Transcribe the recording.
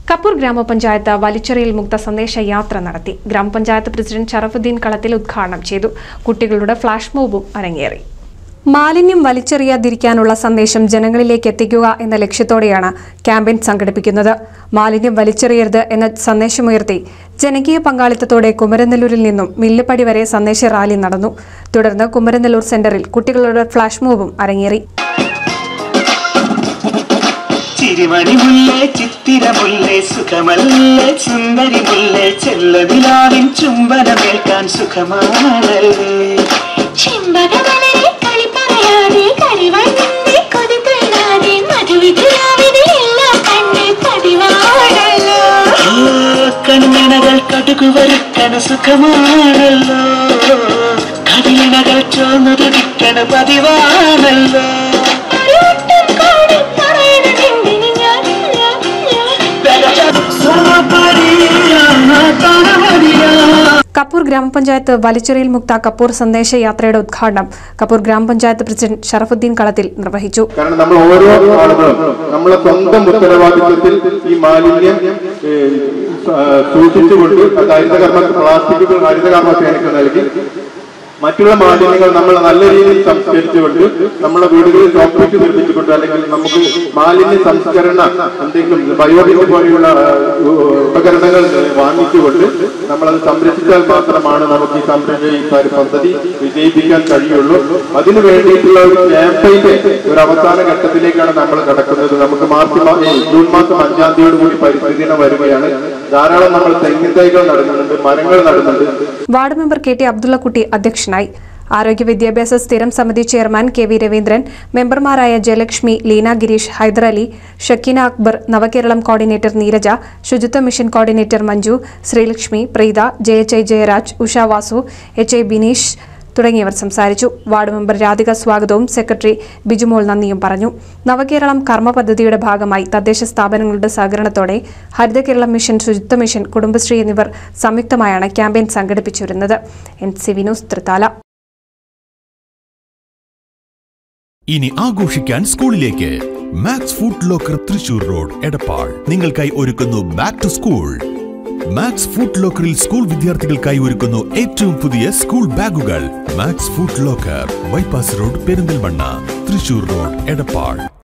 കപ്പൂർ ഗ്രാമപഞ്ചായത്ത് വലിച്ചെറിയൽ മുക്ത സന്ദേശ യാത്ര നടത്തി ഗ്രാമപഞ്ചായത്ത് പ്രസിഡന്റ് ഷറഫുദ്ദീൻ കളത്തിൽ ഉദ്ഘാടനം ചെയ്തു കുട്ടികളുടെ ഫ്ലാഷ് മോബും അരങ്ങേറി മാലിന്യം വലിച്ചെറിയാതിരിക്കാനുള്ള സന്ദേശം ജനങ്ങളിലേക്ക് എത്തിക്കുക എന്ന ലക്ഷ്യത്തോടെയാണ് ക്യാമ്പയിൻ സംഘടിപ്പിക്കുന്നത് മാലിന്യം വലിച്ചെറിയരുത് എന്ന സന്ദേശമുയർത്തി ജനകീയ പങ്കാളിത്തത്തോടെ കുമരനെല്ലൂരിൽ നിന്നും മില്ലുപടി വരെ സന്ദേശ റാലി നടന്നു തുടർന്ന് കുമരനെല്ലൂർ സെന്ററിൽ കുട്ടികളുടെ ഫ്ലാഷ് മോബും അരങ്ങേറി ചിരിമണി മുല്ലേ ചിത്തിരമുല്ലേ സുഖമല്ലേ സുന്ദരി മുല്ലേ ചെല്ലവിലാവിൻ ചുംബനമേൽക്കാൻ സുഖമാണല്ലേ ചെമ്പകമലരെ കളി പറയാതെ കരിവായി നിന്നെ കൊതി തേടാതെ മധുവിധുരാവിനെ എല്ലാം കണ്ണിൽ പതിവാണല്ലോ ഓ, കൺമിണകൾ കടുകു വരുക്കണ സുഖമാണല്ലോ കവിളിണകൾ ചോന്നുതുടിക്കണ പതിവാണല്ലോ ഒരു വട്ടം കൂടി പറയണതെന്തിന് ഞാൻ ഞാൻ ഞാൻ സോമപരിയാ, താരമണിയാ. കപ്പൂർ ഗ്രാമപഞ്ചായത്ത് വലിച്ചെറിയൽ മുക്ത കപ്പൂർ സന്ദേശ യാത്രയുടെ ഉദ്ഘാടനം കപ്പൂർ ഗ്രാമപഞ്ചായത്ത് പ്രസിഡന്റ് ഷറഫുദ്ദീൻ കളത്തിൽ നിർവഹിച്ചു കാരണം നമ്മൾ ഓരോ ആളുകളും നമ്മളെ സ്വന്തം ഉത്തരവാദിത്വത്തിൽ ഈ മാലിന്യം ഏ, സ- സൂക്ഷിച്ചുകൊണ്ട് അത് ഹരിതകർമ്മ പ്ലാസ്റ്റിക്കുകൾ ഹരിതകർമ്മ സേനയ്ക്ക് നൽകി മറ്റുള്ള മാലിന്യങ്ങൾ നമ്മൾ നല്ല രീതിയിൽ സംസ്കരിച്ചുകൊണ്ട് നമ്മുടെ വീടുകളിൽ കോൺക്രീറ്റ് നിർമ്മിച്ചുകൊണ്ട് അല്ലെങ്കിൽ നമുക്ക് മാലിന്യ സംസ്കരണ എന്തെങ്കിലും ബയോഡിക് പോലെയുള്ള ഏ, ഉപകരണങ്ങൾ വാങ്ങിച്ചുകൊണ്ട് നമ്മളത് സംരക്ഷിച്ചാൽ മാത്രമാണ് നമുക്ക് ഈ സംരക്ഷ ഈ പരി- പദ്ധതി വിജയിപ്പിക്കാൻ കഴിയുള്ളൂ അതിനു വേണ്ടിയിട്ടുള്ള ഒരു ക്യാമ്പയിന്റെ ഒരു അവസാന ഘട്ടത്തിലേക്കാണ് നമ്മൾ കടക്കുന്നത് നമുക്ക് മാർച്ച് മാ- ഏ, ജൂൺ മാസം അഞ്ചാം തീയതിയോട് കൂടി പരിസ്ഥിതി ദിനം വരികയാണ് ധാരാളം നമ്മൾ തെങ്ങിൻ തൈകൾ നടുന്നുണ്ട് മരങ്ങൾ നടുന്നുണ്ട് ward member K T Abdullakutty അധ്യക്ഷനായി ആരോഗ്യ വിദ്യാഭ്യാസ സ്ഥിരം സമിതി ചെയർമാൻ കെ വി രവീന്ദ്രൻ മെമ്പർമാരായ Jayalakshmi Leena Gireesh Haiderali Shakeena Akbar Navakeralam coordinator Neeraja Suchitwa mission coordinator Manju Sreelakshmi Preetha ജയചൈ ജയരാജ് ഉഷ വാസു എച്ച് എ ബിനീഷ് തുടങ്ങിയവർ സംസാരിച്ചു വാർഡ് മെമ്പർ രാധിക സ്വാഗതവും സെക്രട്ടറി ബിജുമോൾ നന്ദിയും പറഞ്ഞു നവകേരളം കർമ്മ പദ്ധതിയുടെ ഭാഗമായി തദ്ദേശ സ്ഥാപനങ്ങളുടെ സഹകരണത്തോടെ ഹരിത കേരളം മിഷൻ ശുചിത്വ മിഷൻ കുടുംബശ്രീ എന്നിവർ സംയുക്തമായാണ് ക്യാമ്പയിൻ സംഘടിപ്പിച്ചിരുന്നത് എൻ സി വിനോസ് തൃത്താല ഇനി ആഘോഷിക്കാൻ സ്കൂളിലേക്ക് Max Food Locker Thrissur road Edappal നിങ്ങൾക്കായി ഒരുക്കുന്നു back to school Max Food ലോക്കറിൽ സ്കൂൾ വിദ്യാർത്ഥികൾക്കായി ഒരുക്കുന്നു ഏറ്റവും പുതിയ സ്കൂൾ ബാഗുകൾ Max Food Locker bypass road Perinthalmanna Thrissur road Edappal